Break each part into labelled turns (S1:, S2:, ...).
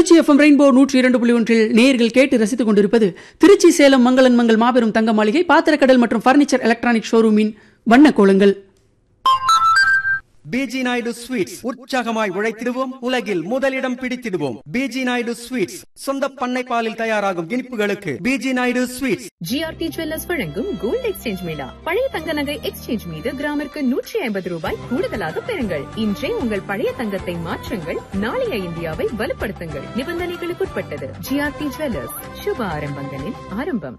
S1: Trichy FM rainbow நூற்றி இரண்டு புள்ளி ஒன்றில் நேயர்கள் கேட்டு ரசித்துக் கொண்டிருப்பது திருச்சி சேலம் மங்களன் மங்கள் மாபெரும் தங்க மாளிகை பாத்திரக்கடல் மற்றும் பர்னிச்சர் எலக்ட்ரானிக் ஷோரூமின் வண்ண கோலங்கள்
S2: பிஜி நாயுடு ஸ்வீட்ஸ் உற்சாகமாய் உழைத்திடுவோம் உலகில் முதலிடம் பிடித்திடுவோம் பிஜி நாயுடு ஸ்வீட்ஸ் சொந்த பண்ணை பாலில் தயாராகும் இனிப்புகளுக்கு PG Naidu sweets
S3: GRT jewellers வழங்கும் கோல்ட் எக்ஸ்சேஞ்ச் மேளா பழைய தங்க நகை எக்ஸ்சேஞ்ச் மீது கிராமிற்கு நூற்றி ஐம்பது ரூபாய் கூடுதலாக பெறுங்கள் இன்றே உங்கள் பழைய தங்கத்தை மாற்றுங்கள் நாளைய இந்தியாவை வலுப்படுத்துங்கள் நிபந்தனைகளுக்குட்பட்டது ஜிஆர்டி ஜுவல்லர்ஸ் சுப ஆரம்பங்களின் ஆரம்பம்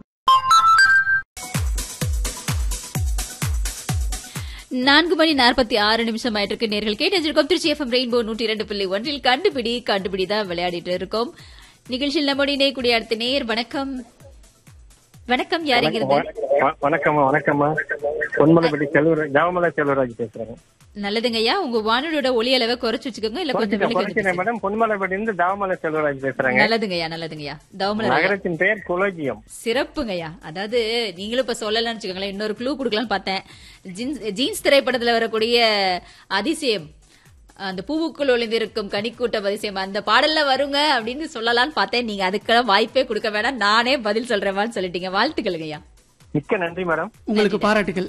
S4: நான்கு மணி நாற்பத்தி ஆறு நிமிஷம் ஆயிட்டு இருக்கு நேர்கள் கேட்டு வச்சிருக்கோம் திருச்சி எஃப்எம் ரெயின்போ நூற்றி இரண்டு புள்ளி ஒன்றில் கண்டுபிடி கண்டுபிடி தான் விளையாடிட்டு இருக்கோம் நிகழ்ச்சியில் நம்முடைய இணையக்கூடிய அடுத்த நேர் வணக்கம் வணக்கம் யாருங்கிறது
S5: வ- வணக்கம்மா வணக்கம்மா பொன்மலைப்பட்டி செல்வராஜ் ஜாவமலை செல்வராஜ் பேசுறேன்
S4: நல்லதுங்க ஐயா உங்க வானொலியோட ஒலி அளவை குறைச்சு வச்சுக்கோங்க இல்ல கொஞ்சம் வெளியே
S5: குறைக்கிறேன்
S4: கொஞ்சம்
S5: மேடம் பொன்மலைப்பட்டி இருந்து ஜாவமலை செல்வராஜ் பேசுறேங்க
S4: நல்லதுங்கய்யா நல்லதுங்கய்யா தவமலர் ஐயா.
S5: நகரத்தின் பெயர் குலோஜியம்
S4: சிறப்புங்கய்யா அதாவது நீங்களும் இப்ப சொல்லலன்னு வச்சுக்கோங்களேன் இன்னொரு க்ளூ கொடுக்கலாம்னு பார்த்தேன் ஜீன்ஸ் ஜீன்ஸ் திரைப்படத்துல வரக்கூடிய அதிசயம் அந்த பூவுக்குள் ஒளிந்திருக்கும் கனிக்கூட்டம் அதிசயம் அந்த பாடல்ல வருங்க அப்படின்னு சொல்லலாம்னு பார்த்தேன் நீங்க அதுக்கெல்லாம் வாய்ப்பே கொடுக்க வேணாம் நானே பதில் சொல்றேன்னு சொல்லிட்டீங்க வாழ்த்துக்களுங்கய்யா
S5: மிக்க நன்றி மேடம்
S1: உங்களுக்கு பாராட்டுகள்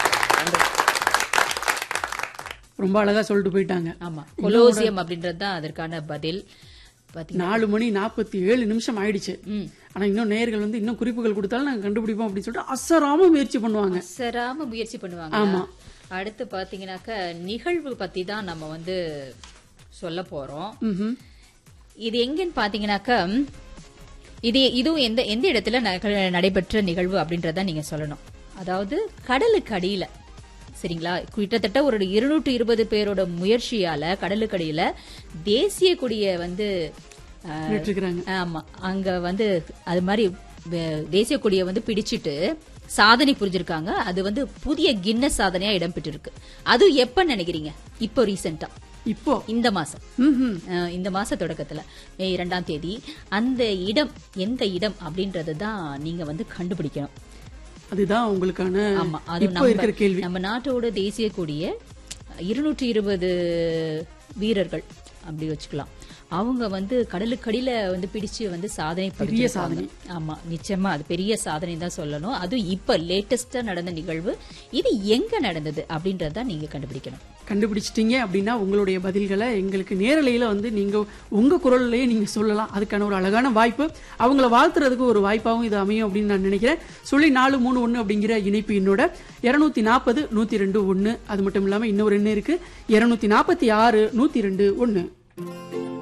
S1: ரொம்ப அழகா சொல்லிட்டு போயிட்டாங்க
S4: ஆமா கொலோசியம் அப்படின்றது தான் அதற்கான பதில் பாத்தீங்கன்னா
S1: நாலு மணி நாற்பத்தி ஏழு நிமிஷம் ஆயிடுச்சு
S4: ம்.
S1: ஆனா இன்னும் நேயர்கள் வந்து இன்னும் குறிப்புகள் கொடுத்தாலும் நாங்க கண்டுபிடிப்போம் அப்படின்னு சொல்லிட்டு அசராம முயற்சி பண்ணுவாங்க
S4: சராம முயற்சி பண்ணுவாங்க
S1: ஆமா.
S4: அடுத்து பாத்தீங்கன்னாக்க நிகழ்வு பத்தி தான் நம்ம வந்து சொல்ல போறோம்
S1: ம்ஹும்.
S4: இது எங்கன்னு பாத்தீங்கன்னாக்க இது இதுவும் எந்த எந்த இடத்துல நக- நடைபெற்ற நிகழ்வு அப்படின்றத நீங்க சொல்லணும் அதாவது கடலுக்கு அடியில சரிங்களா கிட்டத்தட்ட ஒரு இருநூற்று இருபது பேரோட முயற்சியால கடலுக்கு அடியில தேசிய கொடிய வந்து அஹ்,
S1: கேட்டிருக்கிறாங்க
S4: ஆமா அங்க வந்து அது மாதிரி வே- தேசிய கொடியை வந்து பிடிச்சிட்டு சாதனை புரிஞ்சிருக்காங்க அது வந்து புதிய கின்னஸ் சாதனையா இடம்பெற்றிருக்கு அது எப்ப நினைக்கிறீங்க இப்போ ரீசெண்டா
S1: இப்போ
S4: இந்த மாசம்
S1: ம்ஹும்.
S4: அஹ் இந்த மாச தொடக்கத்துல மே இரண்டாம் தேதி அந்த இடம் எந்த இடம் அப்படின்றது தான் நீங்க வந்து கண்டுபிடிக்கணும்
S1: அதுதான் உங்களுக்கான
S4: ஆமா அது
S1: இப்போ இருக்கிற
S4: நம்ம
S1: கேள்வி
S4: நம்ம நாட்டோட தேசிய கொடிய இருநூற்றி இருபது வீரர்கள் அப்படி வச்சுக்கலாம் அவங்க வந்து கடலுக்கடியில வந்து பிடிச்சு வந்து சாதனை
S1: பெரிய
S4: படைச்சிருக்காங்க. ஆமா நிச்சயமா அது பெரிய சாதனை தான் சொல்லணும் அதுவும் இப்ப லேட்டஸ்டா நடந்த நிகழ்வு இது எங்க நடந்தது அப்படின்றத நீங்க கண்டுபிடிக்கணும்
S1: கண்டுபிடிச்சிட்டீங்க அப்படின்னா உங்களுடைய பதில்களை எங்களுக்கு நேரலையில வந்து நீங்க உங்க குரல்லையே நீங்க சொல்லலாம் அதுக்கான ஒரு அழகான வாய்ப்பு அவங்கள வாழ்த்துறதுக்கு ஒரு வாய்ப்பாகவும் இது அமையும் அப்படின்னு நான் நினைக்கிறேன் சொல்லி நாலு மூணு ஒன்று அப்படிங்கிற இணைப்பு என்னோட இருநூத்தி நாற்பது நூத்தி ரெண்டு ஒன்று அது மட்டும் இல்லாம இன்னொரு எண்ணு இருக்கு இருநூத்தி நாற்பத்தி ஆறு நூத்தி ரெண்டு ஒன்று